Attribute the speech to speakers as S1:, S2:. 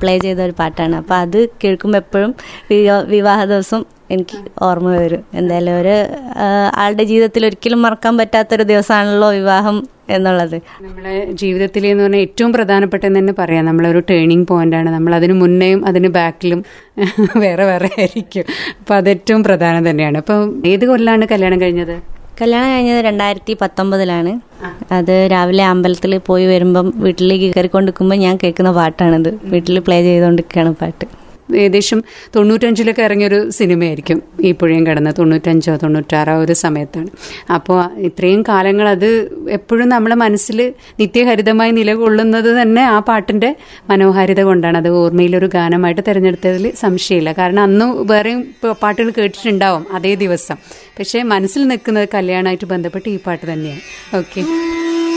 S1: play ചെയ്ത ഒരു പാട്ടാണ് അപ്പോൾ അത് കേൾക്കുമ്പോൾ എപ്പോഴും വിവാ- വിവാഹ ദിവസം എനിക്ക് ഓർമ്മ വരും എന്തായാലും ഒരു ആ, ആളുടെ ജീവിതത്തിൽ ഒരിക്കലും മറക്കാൻ പറ്റാത്തൊരു ദിവസമാണല്ലോ വിവാഹം എന്നുള്ളത്
S2: നമ്മുടെ ജീവിതത്തിൽ എന്ന് പറഞ്ഞാൽ ഏറ്റവും പ്രധാനപ്പെട്ടെന്ന് തന്നെ പറയാം നമ്മളൊരു ടേണിംഗ് പോയിന്റാണ് നമ്മൾ അതിന് മുന്നേയും അതിന് ബാക്കിലും വേറെ വേറെ ആയിരിക്കും അപ്പോൾ അത് ഏറ്റവും പ്രധാനം തന്നെയാണ് അപ്പം ഏത് കൊല്ലാണ് കല്യാണം കഴിഞ്ഞത്
S1: കല്യാണം കഴിഞ്ഞത് രണ്ടായിരത്തി പത്തൊമ്പതിലാണ് അത് രാവിലെ അമ്പലത്തിൽ പോയി വരുമ്പം വീട്ടിലേക്ക് കയറിക്കൊണ്ടിരിക്കുമ്പോൾ ഞാൻ കേൾക്കുന്ന പാട്ടാണിത് വീട്ടിൽ പ്ലേ ചെയ്തുകൊണ്ടിരിക്കുകയാണ് പാട്ട്
S2: ഏകദേശം തൊണ്ണൂറ്റഞ്ചിലൊക്കെ ഇറങ്ങിയൊരു സിനിമയായിരിക്കും ഈ പുഴയും കിടന്ന് തൊണ്ണൂറ്റഞ്ചോ തൊണ്ണൂറ്റാറോ ഒരു സമയത്താണ് അപ്പോൾ ഇത്രയും കാലങ്ങൾ അത് എപ്പോഴും നമ്മളെ മനസ്സിൽ നിത്യഹരിതമായി നിലകൊള്ളുന്നത് തന്നെ ആ പാട്ടിൻ്റെ മനോഹാരിത കൊണ്ടാണ് അത് ഓർമ്മയിലൊരു ഗാനമായിട്ട് തിരഞ്ഞെടുത്തതിൽ സംശയമില്ല കാരണം അന്ന് വേറെയും പ- പാട്ടുകൾ കേട്ടിട്ടുണ്ടാവും അതേ ദിവസം പക്ഷേ മനസ്സിൽ നിൽക്കുന്നത് കല്യാണമായിട്ട് ബന്ധപ്പെട്ട് ഈ പാട്ട് തന്നെയാണ് ഓക്കെ